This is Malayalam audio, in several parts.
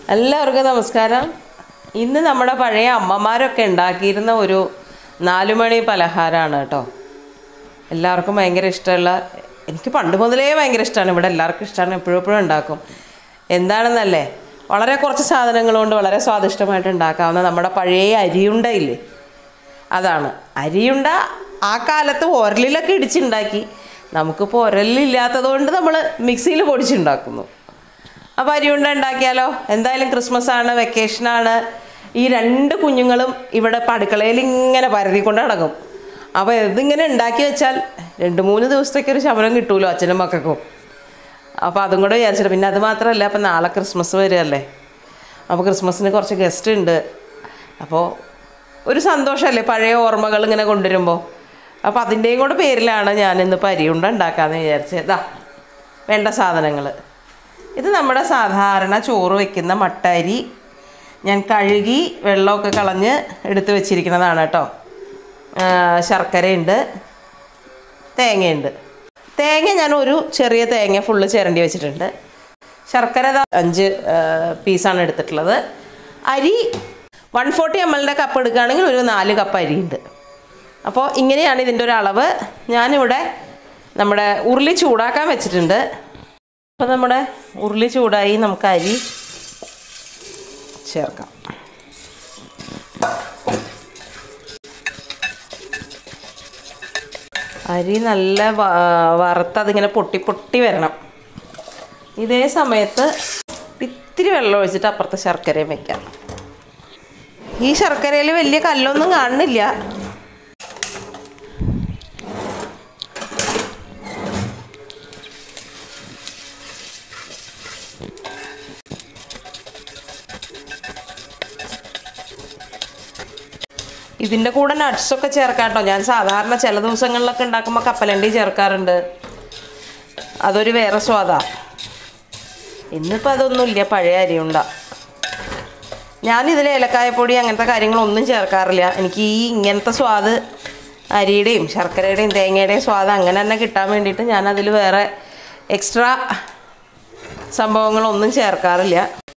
എല്ലാവർക്കും നമസ്കാരം ഇന്ന് നമ്മുടെ പഴയ അമ്മമാരൊക്കെ ഉണ്ടാക്കിയിരുന്ന ഒരു നാലുമണി പലഹാരമാണ് കേട്ടോ എല്ലാവർക്കും ഭയങ്കര ഇഷ്ടമുള്ള എനിക്ക് പണ്ട് മുതലേ ഭയങ്കര ഇഷ്ടമാണ് ഇവിടെ എല്ലാവർക്കും ഇഷ്ടമാണ് എപ്പോഴും എപ്പോഴും ഉണ്ടാക്കും എന്താണെന്നല്ലേ വളരെ കുറച്ച് സാധനങ്ങൾ കൊണ്ട് വളരെ സ്വാദിഷ്ടമായിട്ട് ഉണ്ടാക്കാവുന്ന നമ്മുടെ പഴയ അരിയുണ്ടയില്ലേ അതാണ് അരിയുണ്ട ആ കാലത്ത് ഉരലിലൊക്കെ ഇടിച്ചുണ്ടാക്കി നമുക്കിപ്പോൾ ഉരലില്ലാത്തത് കൊണ്ട് നമ്മൾ മിക്സിയിൽ പൊടിച്ചുണ്ടാക്കുന്നു അപ്പോൾ അരിയുണ്ട ഉണ്ടാക്കിയാലോ എന്തായാലും ക്രിസ്മസ് ആണ് വെക്കേഷനാണ് ഈ രണ്ട് കുഞ്ഞുങ്ങളും ഇവിടെ ഇപ്പം അടുക്കളയിൽ ഇങ്ങനെ പരതിക്കൊണ്ട് നടക്കും അപ്പോൾ ഇതിങ്ങനെ ഉണ്ടാക്കി വെച്ചാൽ രണ്ട് മൂന്ന് ദിവസത്തേക്ക് ഒരു ശമനം കിട്ടുമല്ലോ അച്ഛനും മക്കൾക്കും അപ്പോൾ അതും കൂടെ വിചാരിച്ചിട്ട് പിന്നെ അത് മാത്രമല്ല അപ്പം നാളെ ക്രിസ്മസ് വരികയല്ലേ അപ്പോൾ ക്രിസ്മസിന് കുറച്ച് ഗസ്റ്റ് ഉണ്ട് അപ്പോൾ ഒരു സന്തോഷമല്ലേ പഴയ ഓർമ്മകൾ ഇങ്ങനെ കൊണ്ടുവരുമ്പോൾ അപ്പോൾ അതിൻ്റെയും കൂടെ പേരിലാണ് ഞാൻ ഇന്ന് പരിയുണ്ട ഉണ്ടാക്കാമെന്ന് വിചാരിച്ചത് ഇതാ വേണ്ട സാധനങ്ങൾ ഇത് നമ്മുടെ സാധാരണ ചോറ് വയ്ക്കുന്ന മട്ടരി ഞാൻ കഴുകി വെള്ളമൊക്കെ കളഞ്ഞ് എടുത്ത് വെച്ചിരിക്കുന്നതാണ് കേട്ടോ ആ, ശർക്കരയുണ്ട് തേങ്ങയുണ്ട് തേങ്ങ ഞാൻ ഒരു ചെറിയ തേങ്ങ ഫുള്ള് ചിരണ്ടി വെച്ചിട്ടുണ്ട് ശർക്കര ദാ അഞ്ച് ആ, പീസാണ് എടുത്തിട്ടുള്ളത് അരി വൺ ഫോർട്ടി എം എല്ലിൻ്റെ കപ്പ് എടുക്കുകയാണെങ്കിൽ ഒരു നാല് കപ്പ് അരിയുണ്ട് അപ്പോൾ ഇങ്ങനെയാണ് ഇതിൻ്റെ ഒരു അളവ് ഞാനിവിടെ നമ്മുടെ ഉരുളി ചൂടാക്കാൻ വെച്ചിട്ടുണ്ട് അപ്പോൾ നമ്മുടെ ഉരുളി ചൂടായി നമുക്ക് അരി ചേർക്കാം അരി നല്ല വ- വറുത്ത് അതിങ്ങനെ പൊട്ടി പൊട്ടി വരണം ഇതേ സമയത്ത് ഇത്തിരി വെള്ളം ഒഴിച്ചിട്ട് അപ്പുറത്തെ ശർക്കരയും വെക്കാം ഈ ശർക്കരയിൽ വലിയ കല്ലൊന്നും കാണുന്നില്ല ഇതിൻ്റെ കൂടെ നട്ട്സൊക്കെ ചേർക്കാം കേട്ടോ ഞാൻ സാധാരണ ചില ദിവസങ്ങളിലൊക്കെ ഉണ്ടാക്കുമ്പോൾ കപ്പലണ്ടി ചേർക്കാറുണ്ട് അതൊരു വേറെ സ്വാദാ ഇന്നിപ്പോൾ അതൊന്നുമില്ല പഴയ അരിയുണ്ട ഞാനിതിൽ ഏലക്കായപ്പൊടി അങ്ങനത്തെ കാര്യങ്ങളൊന്നും ചേർക്കാറില്ല എനിക്ക് ഈ ഇങ്ങനത്തെ സ്വാദ് അരിയുടെയും ശർക്കരയുടെയും തേങ്ങയുടെയും സ്വാദ് അങ്ങനെ തന്നെ കിട്ടാൻ വേണ്ടിയിട്ട് ഞാനതിൽ വേറെ എക്സ്ട്രാ സംഭവങ്ങളൊന്നും ചേർക്കാറില്ല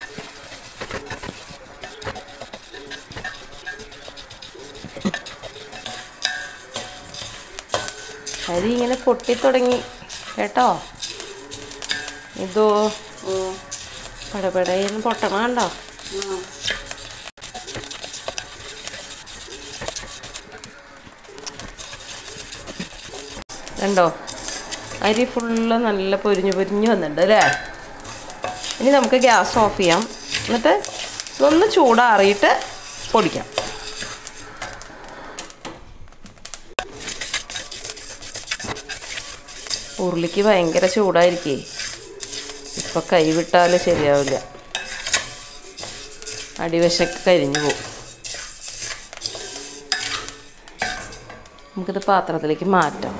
അരി ഇങ്ങനെ പൊട്ടിത്തുടങ്ങി കേട്ടോ ഇതോ പടപടയെന്ന് പൊട്ടണ കണ്ടോ കണ്ടോ അരി ഫുള്ള് നല്ല പൊരിഞ്ഞു പൊരിഞ്ഞു വന്നിട്ടുണ്ട് അല്ലേ ഇനി നമുക്ക് ഗ്യാസ് ഓഫ് ചെയ്യാം എന്നിട്ട് ഇതൊന്ന് ചൂടാറിയിട്ട് പൊടിക്കാം ഉരുളിക്ക് ഭയങ്കര ചൂടായിരിക്കേ ഇപ്പം കൈവിട്ടാൽ ശരിയാവില്ല അടിവശക്ക് കരിഞ്ഞു പോകും നമുക്കിത് പാത്രത്തിലേക്ക് മാറ്റാം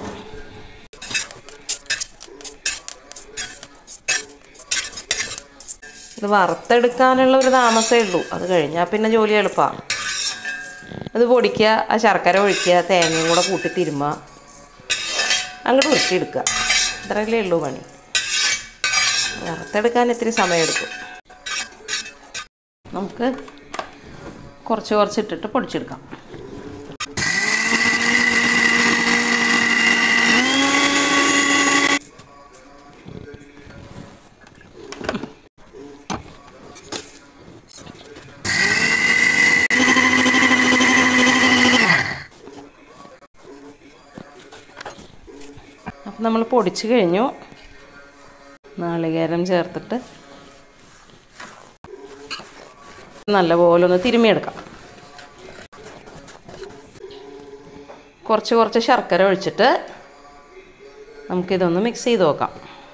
ഇത് വറുത്തെടുക്കാനുള്ള ഒരു താമസമേ ഉള്ളൂ അത് കഴിഞ്ഞാൽ പിന്നെ ജോലി എളുപ്പമാണ് അത് പൊടിക്കുക ആ ശർക്കര ഒഴിക്കുക തേങ്ങയും കൂടെ കൂട്ടി തിരുമ്മുക അങ്ങോട്ട് ഉരുട്ടിയെടുക്കുക ഇത്രയല്ലേ ഉള്ളൂ പണി വറുത്തെടുക്കാൻ ഇത്തിരി സമയമെടുക്കും നമുക്ക് കുറച്ച് കുറച്ച് ഇട്ടിട്ട് പൊടിച്ചെടുക്കാം അപ്പം നമ്മൾ പൊടിച്ച് കഴിഞ്ഞു നാളികേരം ചേർത്തിട്ട് നല്ലപോലെ ഒന്ന് തിരുമ്മിയെടുക്കാം കുറച്ച് കുറച്ച് ശർക്കര ഒഴിച്ചിട്ട് നമുക്കിതൊന്ന് മിക്സ് ചെയ്ത് നോക്കാം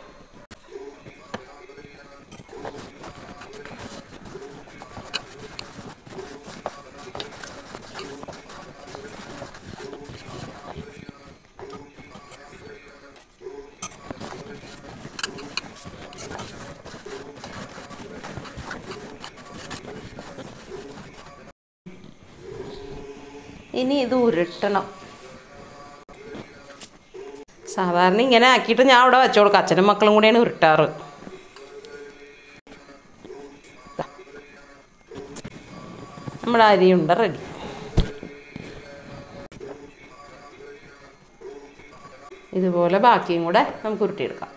ഇനി ഇത് ഉരുട്ടണം സാധാരണ ഇങ്ങനെ ആക്കിയിട്ട് ഞാൻ അവിടെ വെച്ചു കൊടുക്കും അച്ഛനും മക്കളും കൂടിയാണ് ഉരുട്ടാറ് ദാ. നമ്മുടെ അരിയുണ്ട റെഡി ഇതുപോലെ ബാക്കിയും കൂടെ നമുക്ക് ഉരുട്ടിയെടുക്കാം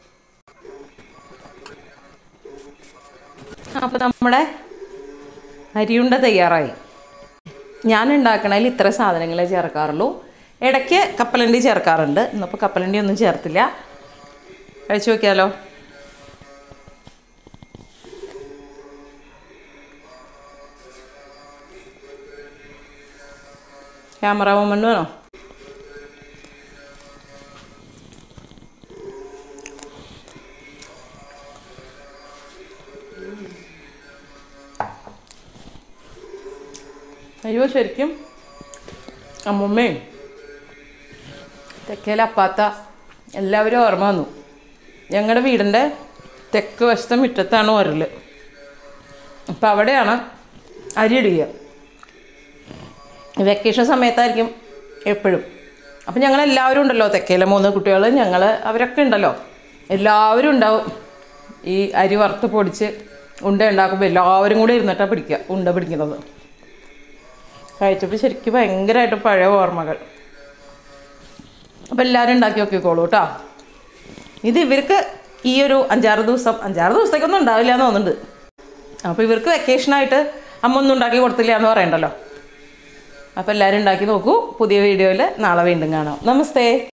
അപ്പോൾ നമ്മുടെ അരിയുണ്ട തയ്യാറായി ഞാൻ ഉണ്ടാക്കണതിൽ ഇത്ര സാധനങ്ങളെ ചേർക്കാറുള്ളൂ ഇടയ്ക്ക് കപ്പലണ്ടി ചേർക്കാറുണ്ട് ഇന്നിപ്പോൾ കപ്പലണ്ടി ഒന്നും ചേർത്തില്ല കഴിച്ചു നോക്കിയാലോ ക്യാമറ മൊമെൻ്റ് വേണോ അയ്യോ ശരിക്കും അമ്മുമ്മയും തെക്കേലപ്പാത്ത എല്ലാവരും ഓർമ്മ വന്നു ഞങ്ങളുടെ വീടിൻ്റെ തെക്ക് വശത്തെ മുറ്റത്താണ് ഉരൽ അപ്പം അവിടെയാണ് അരി ഇടുക വെക്കേഷൻ സമയത്തായിരിക്കും എപ്പോഴും അപ്പം ഞങ്ങൾ എല്ലാവരും ഉണ്ടല്ലോ തെക്കേലെ മൂന്ന് കുട്ടികൾ ഞങ്ങൾ അവരൊക്കെ ഉണ്ടല്ലോ എല്ലാവരും ഉണ്ടാവും ഈ അരി വറുത്ത് പൊടിച്ച് ഉണ്ട ഉണ്ടാക്കുമ്പോൾ എല്ലാവരും കൂടി ഇരുന്നിട്ടാണ് പിടിക്കുക ഉണ്ട പിടിക്കുന്നത് കഴിച്ചപ്പോൾ ശരിക്കും ഭയങ്കരമായിട്ട് പഴയ ഓർമ്മകൾ അപ്പോൾ എല്ലാവരും ഉണ്ടാക്കി നോക്കിക്കോളൂ കേട്ടോ ഇത് ഇവർക്ക് ഈ ഒരു അഞ്ചാറ് ദിവസം അഞ്ചാറ് ദിവസത്തേക്കൊന്നും ഉണ്ടാവില്ല എന്ന് തോന്നുന്നുണ്ട് അപ്പോൾ ഇവർക്ക് വെക്കേഷനായിട്ട് അമ്മ ഒന്നും ഉണ്ടാക്കി കൊടുത്തില്ല എന്ന് പറയണ്ടല്ലോ അപ്പോൾ എല്ലാവരും ഉണ്ടാക്കി നോക്കൂ പുതിയ വീഡിയോയിൽ നാളെ വീണ്ടും കാണാം നമസ്തേ